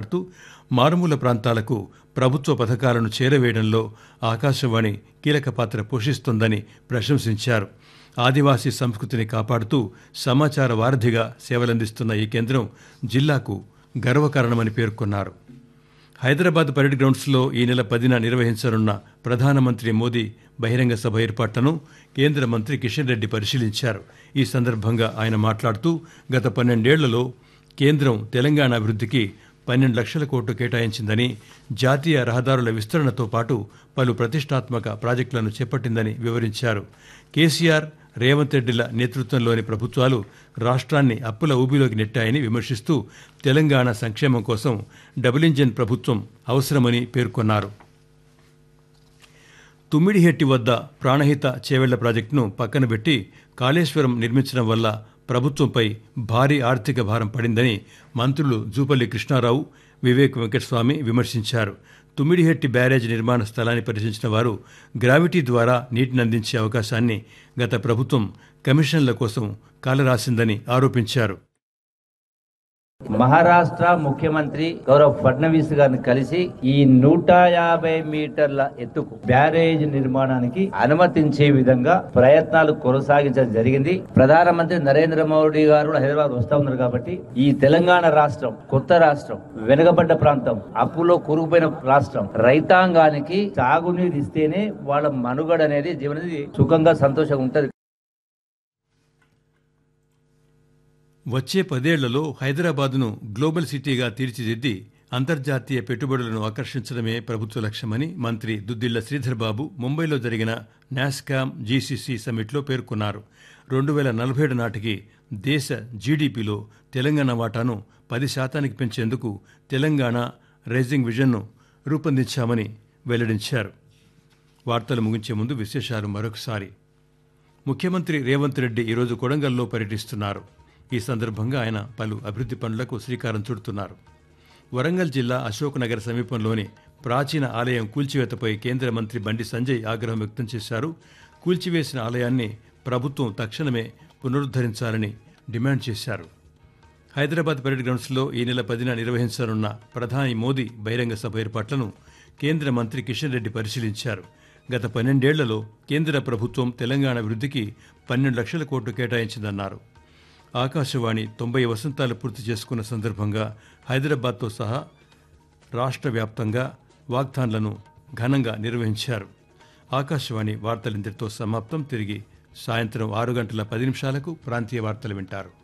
మాట్లాడుతూ మారుమూల ప్రాంతాలకు ప్రభుత్వ పథకాలను చేరవేయడంలో ఆకాశవాణి కీలక పాత్ర పోషిస్తోందని ప్రశంసించారు ఆదివాసీ సంస్కృతిని కాపాడుతూ సమాచార వారధిగా సేవలందిస్తున్న ఈ కేంద్రం జిల్లాకు గర్వకారణమని పేర్కొన్నారు హైదరాబాద్ పరేడ్ గ్రౌండ్స్లో ఈ నెల పదిన నిర్వహించనున్న ప్రధానమంత్రి మోదీ బహిరంగ సభ ఏర్పాట్లను కేంద్ర మంత్రి కిషన్ రెడ్డి పరిశీలించారు ఈ సందర్భంగా ఆయన మాట్లాడుతూ గత పన్నెండేళ్లలో కేంద్రం తెలంగాణ అభివృద్ధికి పన్నెండు లక్షల కోట్లు కేటాయించిందని జాతీయ రహదారుల విస్తరణతో పాటు పలు ప్రతిష్టాత్మక ప్రాజెక్టులను చేపట్టిందని వివరించారు కేసీఆర్ రేవంత్ రెడ్డిల నేతృత్వంలోని ప్రభుత్వాలు రాష్ట్రాన్ని అప్పుల ఊబిలోకి నెట్టాయని విమర్శిస్తూ తెలంగాణ సంక్షేమం కోసం డబుల్ ఇంజిన్ ప్రభుత్వం అవసరమని పేర్కొన్నారు తుమ్మిడిహెట్టి వద్ద ప్రాణహిత చేవెళ్ల ప్రాజెక్టును పక్కన పెట్టి కాళేశ్వరం నిర్మించడం వల్ల ప్రభుత్వంపై భారీ ఆర్థిక భారం పడిందని మంత్రులు జూపల్లి కృష్ణారావు వివేక్ వెంకటస్వామి విమర్శించారు తుమ్మిడిహెట్టి బ్యారేజ్ నిర్మాణ స్థలాన్ని పరిశీలించిన వారు గ్రావిటీ ద్వారా నీటిని అందించే అవకాశాన్ని గత ప్రభుత్వం కమిషన్ల కోసం కాలరాసిందని ఆరోపించారు మహారాష్ట్ర ముఖ్యమంత్రి గౌరవ్ ఫడ్నవీస్ గారిని కలిసి ఈ నూట యాభై మీటర్ల ఎత్తుకు బ్యారేజ్ నిర్మాణానికి అనుమతించే విధంగా ప్రయత్నాలు కొనసాగించడం జరిగింది ప్రధానమంత్రి నరేంద్ర మోడీ గారు కూడా హైదరాబాద్ వస్తా ఉన్నారు కాబట్టి ఈ తెలంగాణ రాష్ట్రం కొత్త రాష్ట్రం వెనుకబడ్డ ప్రాంతం అప్పులో కూరుకుపోయిన రాష్ట్రం రైతాంగానికి సాగునీరు ఇస్తేనే వాళ్ళ మనుగడ అనేది జీవనది సుఖంగా సంతోషంగా ఉంటది వచ్చే పదేళ్లలో హైదరాబాద్ను గ్లోబల్ సిటీగా తీర్చిదిద్ది అంతర్జాతీయ పెట్టుబడులను ఆకర్షించడమే ప్రభుత్వ లక్ష్యమని మంత్రి దుద్దిళ్ల శ్రీధర్ బాబు ముంబైలో జరిగిన నాస్కామ్ జీసీసీ సమ్మిట్లో పేర్కొన్నారు రెండు వేల నలభై ఏడు నాటికి దేశ జీడీపీలో తెలంగాణ వాటాను పది శాతానికి పెంచేందుకు తెలంగాణ రైజింగ్ విజన్ను రూపొందించామని వెల్లడించారు వార్తలు ముగించే ముందు విశేషాలు మరొకసారి ముఖ్యమంత్రి రేవంత్ రెడ్డి ఈరోజు కొడంగల్లో పర్యటిస్తున్నారు ఈ సందర్భంగా ఆయన పలు అభివృద్ధి పనులకు శ్రీకారం చుడుతున్నారు వరంగల్ జిల్లా అశోక్ నగర్ సమీపంలోని ప్రాచీన ఆలయం కూల్చివేతపై కేంద్ర మంత్రి బండి సంజయ్ ఆగ్రహం వ్యక్తం చేశారు కూల్చివేసిన ఆలయాన్ని ప్రభుత్వం తక్షణమే పునరుద్ధరించాలని డిమాండ్ చేశారు హైదరాబాద్ పరేడ్ గ్రౌండ్స్లో ఈ నెల పదిన నిర్వహించనున్న ప్రధాని మోదీ బహిరంగ సభ ఏర్పాట్లను కేంద్ర మంత్రి కిషన్ రెడ్డి పరిశీలించారు గత పన్నెండేళ్లలో కేంద్ర ప్రభుత్వం తెలంగాణ అభివృద్ధికి పన్నెండు లక్షల కోట్లు కేటాయించిందన్నారు ఆకాశవాణి తొంభై వసంతాలు పూర్తి చేసుకున్న సందర్భంగా హైదరాబాద్తో సహా రాష్ట్ర వ్యాప్తంగా వాగ్దాన్లను ఘనంగా నిర్వహించారు ఆకాశవాణి వార్తలింతటితో సమాప్తం తిరిగి సాయంత్రం ఆరు గంటల పది నిమిషాలకు ప్రాంతీయ వార్తలు వింటారు